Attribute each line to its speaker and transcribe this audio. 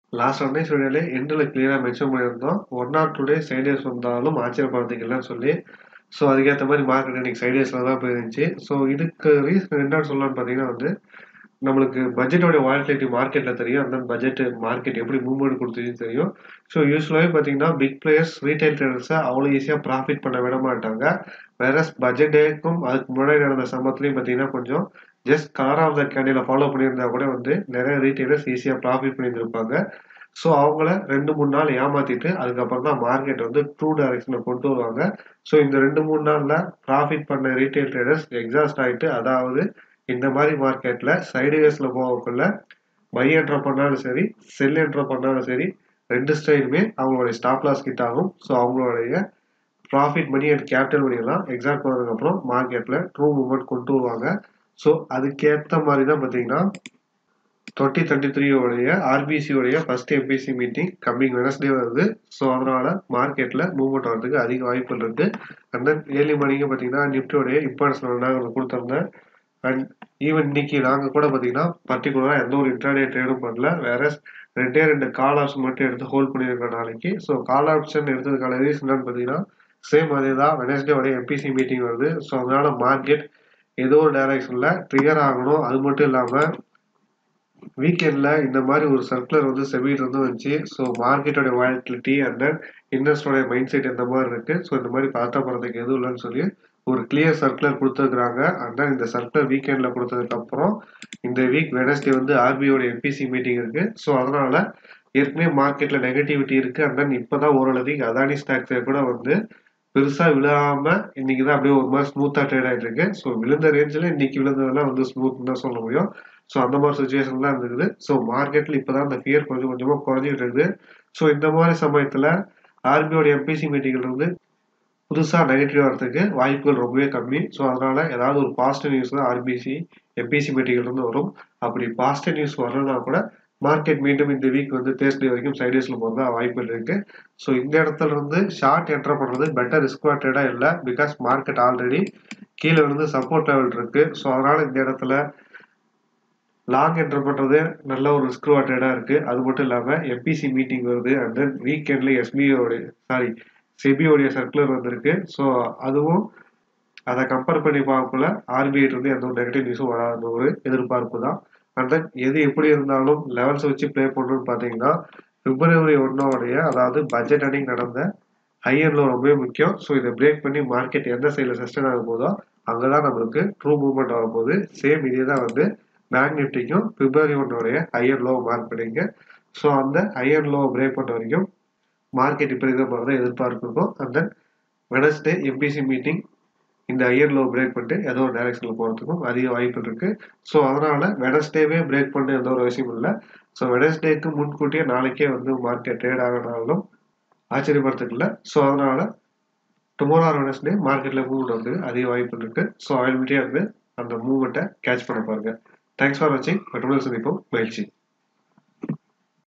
Speaker 1: last one days வீடியோல எண்டில் கிளியராக மென்ஷன் பண்ணியிருந்தோம் ஒன் ஆர் டூ டேஸ் சைடேஸ் வந்தாலும் ஆச்சரியப்படுறதுக்கு இல்லைன்னு சொல்லி ஸோ அதுக்கேற்ற மாதிரி மார்க்கெட் இன்னைக்கு சைடேஸில் தான் போயிருந்துச்சு ஸோ இதுக்கு ரீசன் என்னன்னு சொல்லலாம்னு பார்த்தீங்கன்னா வந்து நம்மளுக்கு பட்ஜெட்டோட வாலிட்டிலிட்டி மார்க்கெட்டில் தெரியும் அந்த பட்ஜெட் மார்க்கெட் எப்படி மூவ்மெண்ட் கொடுத்துச்சுன்னு தெரியும் ஸோ யூஸ்வலாகவே பார்த்தீங்கன்னா பிக் பிளேயர்ஸ் ரீட்டைல் ட்ரேடர்ஸை அவ்வளோ ஈஸியாக ப்ராஃபிட் பண்ண விட மாட்டாங்க வேற பட்ஜெட் டேக்கும் அதுக்கு முன்னாடி நடந்த சம்பத்துலையும் பார்த்தீங்கன்னா கொஞ்சம் just colour of the candle follow பண்ணியிருந்தா கூட வந்து நிறைய ரீட்டைலர்ஸ் ஈஸியாக ப்ராஃபிட் பண்ணியிருந்திருப்பாங்க ஸோ அவங்கள ரெண்டு மூணு நாள் ஏமாத்திட்டு அதுக்கப்புறம் தான் மார்க்கெட் வந்து ட்ரூ டைரக்ஷனில் கொண்டு வருவாங்க ஸோ இந்த ரெண்டு மூணு நாளில் ப்ராஃபிட் பண்ண ரீட்டைல் ட்ரேடர்ஸ் எக்ஸாஸ்ட் ஆகிட்டு அதாவது இந்த மாதிரி மார்க்கெட்டில் சைடுவேஸில் போகக்குள்ள பை என்ட்ரா பண்ணாலும் சரி செல் என்ட்ரா பண்ணாலும் சரி ரெண்டு ஸ்டைலுமே அவங்களுடைய ஸ்டாப் லாஸ் கிட்ட ஆகும் ஸோ அவங்களுடைய ப்ராஃபிட் மணி அண்ட் கேபிட்டல் மணியெல்லாம் எக்ஸாக்ட் பண்ணதுக்கப்புறம் மார்க்கெட்டில் ட்ரூ மூவ்மெண்ட் கொண்டு வருவாங்க ஸோ அதுக்கேற்ற மாதிரி தான் பார்த்தீங்கன்னா டுவெண்ட்டி டுவெண்ட்டி த்ரீயோடைய ஆர்பிசியோடைய first MPC meeting coming Wednesday வருது ஸோ அதனால மார்க்கெட்டில் மூவ்மெண்ட் வரதுக்கு அதிக வாய்ப்புகள் இருக்கு அண்ட் தென் ஏர்லி மார்னிங்க பார்த்தீங்கன்னா நிஃப்டியோடைய இம்பார்ட்டன்ஸ் நாங்கள் கொடுத்துருந்தேன் அண்ட் ஈவன் இன்னைக்கு நாங்கள் கூட பார்த்தீங்கன்னா பர்டிகுலராக எந்த ஒரு இன்டர்டே ட்ரேடும் பண்ணல வேற ரெண்டே ரெண்டு கால் ஆப்ஷன் மட்டும் எடுத்து ஹோல்ட் பண்ணியிருக்கோம் நாளைக்கு ஸோ கால் ஆப்ஷன் எடுத்ததுக்கான ரீசன் என்னன்னு பார்த்தீங்கன்னா சேம் அதே தான் வெனஸ்டேவோட எம்பிசி மீட்டிங் வருது ஸோ அதனால மார்க்கெட் ஏதோ ஒரு டைரக்ஷனில் ட்ரிகர் ஆகணும் அது மட்டும் இல்லாமல் வீக்கெண்டில் இந்த மாதிரி ஒரு சர்க்குலர் வந்து செபியில் இருந்து வந்துச்சு ஸோ மார்க்கெட்டோட வாலிட்டிலிட்டி அண்ட் தென் இன்வெஸ்டோட மைண்ட் செட் இந்த மாதிரி இருக்கு ஸோ இந்த மாதிரி பார்த்தா போகிறதுக்கு எதுவும் இல்லைன்னு சொல்லி ஒரு கிளியர் சர்க்குலர் கொடுத்துருக்குறாங்க அண்ட் தென் இந்த சர்க்குலர் வீக்கெண்டில் கொடுத்ததுக்கப்புறம் இந்த வீக் வெனஸ்டே வந்து ஆர்பிஐயோட எம்பிசி மீட்டிங் இருக்கு ஸோ அதனால ஏற்கனவே மார்க்கெட்டில் நெகட்டிவிட்டி இருக்கு அண்ட் தென் இப்போ தான் ஓரளவுக்கு அதானி ஸ்டாக்ஸை கூட வந்து பெருசாக விழாம இன்னைக்கு தான் அப்படியே ஒரு மாதிரி ஸ்மூத்தாக ட்ரேட் ஆகிட்டு இருக்கு ஸோ விழுந்த ரேஞ்சில் இன்னைக்கு விழுந்ததெல்லாம் வந்து ஸ்மூத் தான் சொல்ல முடியும் ஸோ அந்த மாதிரி சுச்சுவேஷன்லாம் இருந்தது ஸோ மார்க்கெட்டில் இப்போ தான் அந்த ஃபியர் கொஞ்சம் கொஞ்சமாக குறைஞ்சிட்டு இருக்குது ஸோ இந்த மாதிரி சமயத்தில் ஆர்பிஐயோட எம்பிசி மீட்டிங்கில் இருந்து புதுசாக நெகட்டிவ் வரதுக்கு வாய்ப்புகள் ரொம்பவே கம்மி ஸோ அதனால ஏதாவது ஒரு பாசிட்டிவ் நியூஸ் தான் ஆர்பிசி எம்பிசி மீட்டிங்கில் இருந்து வரும் அப்படி பாசிட்டிவ் நியூஸ் வரலனா கூட மார்க்கெட் மீண்டும் இந்த வீக் வந்து தேர்ஸ்டே வரைக்கும் சைடேஸில் போகிறதா வாய்ப்புகள் இருக்கு ஸோ இந்த இடத்துல இருந்து ஷார்ட் என்டர் பண்ணுறது பெட்டர் ரிஸ்க் ட்ரேடாக இல்லை பிகாஸ் மார்க்கெட் ஆல்ரெடி கீழே வந்து சப்போர்ட் லெவல் இருக்கு ஸோ அதனால இந்த இடத்துல லாங் என்டர் பண்ணுறது நல்ல ஒரு ரிஸ்க் ட்ரேடாக இருக்கு அது மட்டும் இல்லாமல் எம்பிசி மீட்டிங் வருது அண்ட் தென் வீக்கெண்ட்ல எஸ்பிஐயோடைய சாரி செபியோடைய சர்க்குலர் வந்திருக்கு ஸோ அதுவும் அதை கம்பேர் பண்ணி பார்க்கல ஆர்பிஐ இருந்து எந்த ஒரு நெகட்டிவ் நியூஸும் வராத ஒரு எதிர்பார்ப்பு தான் அண்ட் தென் எது எப்படி இருந்தாலும் லெவல்ஸ் வச்சு ப்ளே பண்ணணும்னு பார்த்தீங்கன்னா பிப்ரவரி ஒன்னோடைய அதாவது பட்ஜெட் அன்னைக்கு நடந்த ஹையர்ல ரொம்பவே முக்கியம் ஸோ இதை பிரேக் பண்ணி மார்க்கெட் எந்த சைடில் சஸ்டெயின் ஆக போதோ அங்கே தான் நம்மளுக்கு ட்ரூ மூவ்மெண்ட் ஆக போகுது சேம் இதே தான் வந்து பேங்க் நிஃப்டிக்கும் பிப்ரவரி ஒன்னோடைய ஹையர் லோ மார்க் பண்ணிங்க ஸோ அந்த ஹையர் லோ பிரேக் பண்ண வரைக்கும் மார்க்கெட் இப்படி இருக்கிற மாதிரி தான் எதிர்பார்க்கும் and then Wednesday MPC meeting இந்த ஹையர் லோ பிரேக் பண்ணிட்டு ஏதோ ஒரு டைரக்ஷனில் போகிறதுக்கும் அதிக வாய்ப்பு இருக்கு ஸோ அதனால வெனஸ்டேவே பிரேக் பண்ண எந்த ஒரு விஷயம் இல்லை ஸோ வெனஸ்டேக்கு முன்கூட்டியே நாளைக்கே வந்து மார்க்கெட் ட்ரேட் ஆகினாலும் ஆச்சரியப்படுறதுக்கு இல்லை ஸோ அதனால டுமாரோ ஆர் வெனஸ்டே மார்க்கெட்டில் மூவ்மெண்ட் வந்து அதிக வாய்ப்பு இருக்கு ஸோ அவைலபிலிட்டியாக இருந்து அந்த மூவ்மெண்ட்டை கேட்ச் பண்ண பாருங்க தேங்க்ஸ் ஃபார் வாட்சிங் மற்றொரு சந்திப்போம் மகிழ்ச்சி